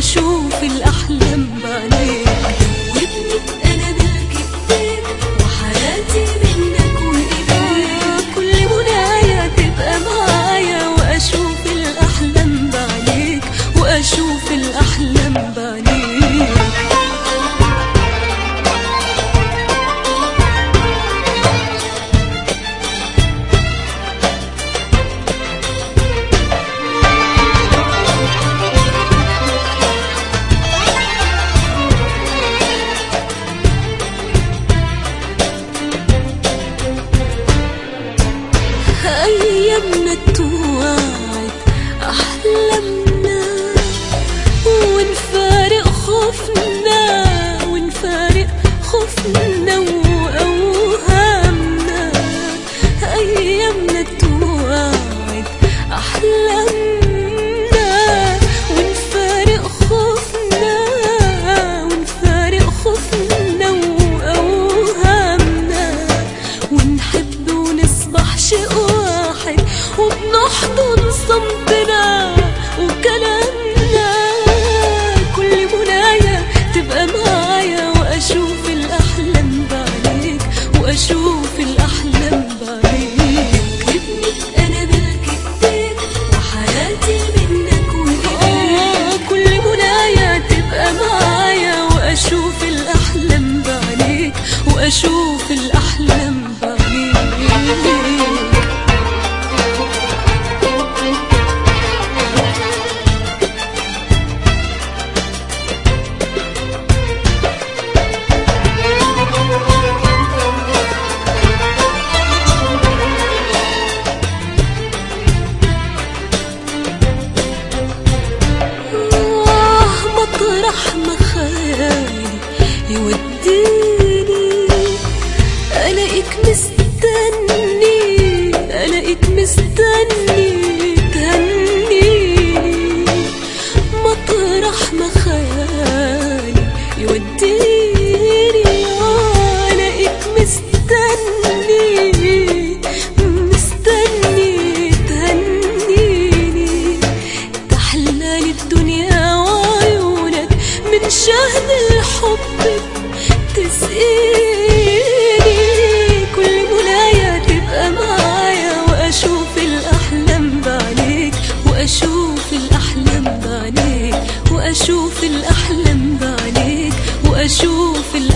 واشوف الاحلام بعينيك وابنك انا ملك ايديك وحياتي منك وايديك كل منايا تبقى معايا واشوف الاحلام بعينيك واشوف الاحلام بعينيك أيامنا توعد أحلامنا ونفارق خوفنا ونفارق خوفنا وأوهامنا أيامنا توعد أحلامنا ونفارق خوفنا ونفارق خوفنا وأوهامنا ونحب ونصبح شيء واحد وبنحضن صمتنا وكلامنا كل منايا تبقى معايا واشوف الاحلام بعينيك واشوف الاحلام بعينيك ابنك انا ملك ايديك وحياتي منك وايديك آه، كل منايا تبقى معايا واشوف الاحلام بعينيك واشوف الاحلام بعينيك آه، مطرح ما خيالي يوديني ألاقيك مستني ألاقيك مستني تهنيني مطرح ما خيالي يوديني آه، ألاقيك مستني مستني تهنيني تحلالي الدنيا وعيونك من شهد الحب تسقيني كل منايا تبقى معايا واشوف الاحلام بعينيك واشوف الاحلام بعينيك واشوف الاحلام بعينيك واشوف